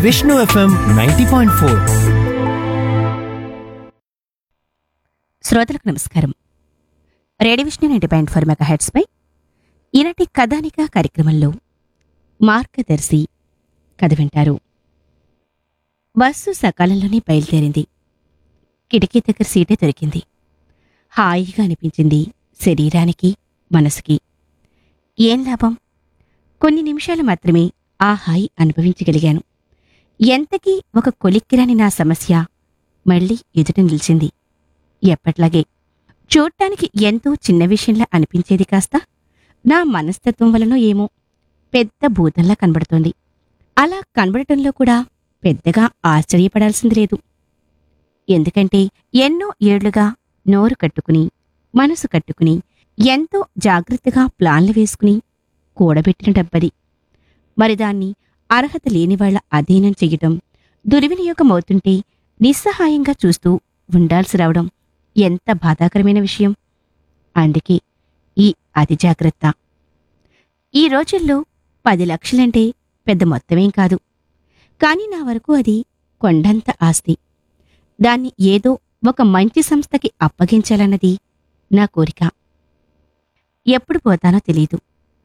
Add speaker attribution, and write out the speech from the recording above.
Speaker 1: Vishnu FM ninety point four
Speaker 2: శ్రోతలకు నమస్కారం radio Vishnu ninety point four mega హెడ్స్పై ఈనాటి కథానిక కార్యక్రమంలో మార్గదర్శి కథ వింటారు బస్సు సకాలంలోనే బయలుదేరింది కిటికీ దగ్గర సీటే దొరికింది హాయిగా అనిపించింది శరీరానికి మనసుకి ఏం లాభం కొన్ని నిమిషాలు మాత్రమే ఆ హాయి అనుభవించగలిగాను ఎంతకీ ఒక కొలిక్కిరాని నా సమస్య మళ్ళీ ఎదుట నిలిచింది ఎప్పట్లాగే చూడటానికి ఎంతో చిన్న విషయంలా అనిపించేది కాస్త నా మనస్తత్వం వలనో ఏమో పెద్ద భూతంలా కనబడుతోంది అలా కనబడటంలో కూడా పెద్దగా ఆశ్చర్యపడాల్సింది లేదు ఎందుకంటే ఎన్నో ఏళ్లుగా నోరు కట్టుకుని మనసు కట్టుకుని ఎంతో జాగ్రత్తగా ప్లాన్లు వేసుకుని కూడబెట్టిన డబ్బది మరి దాన్ని అర్హత లేని వాళ్ళ అధీనం చెయ్యటం దుర్వినియోగమవుతుంటే నిస్సహాయంగా చూస్తూ ఉండాల్సి రావడం ఎంత బాధాకరమైన విషయం అందుకే ఈ అతి జాగ్రత్త ఈ రోజుల్లో పది లక్షలంటే పెద్ద మొత్తమేం కాదు కాని నా వరకు అది కొండంత ఆస్తి దాన్ని ఏదో ఒక మంచి సంస్థకి అప్పగించాలన్నది నా కోరిక ఎప్పుడు పోతానో తెలీదు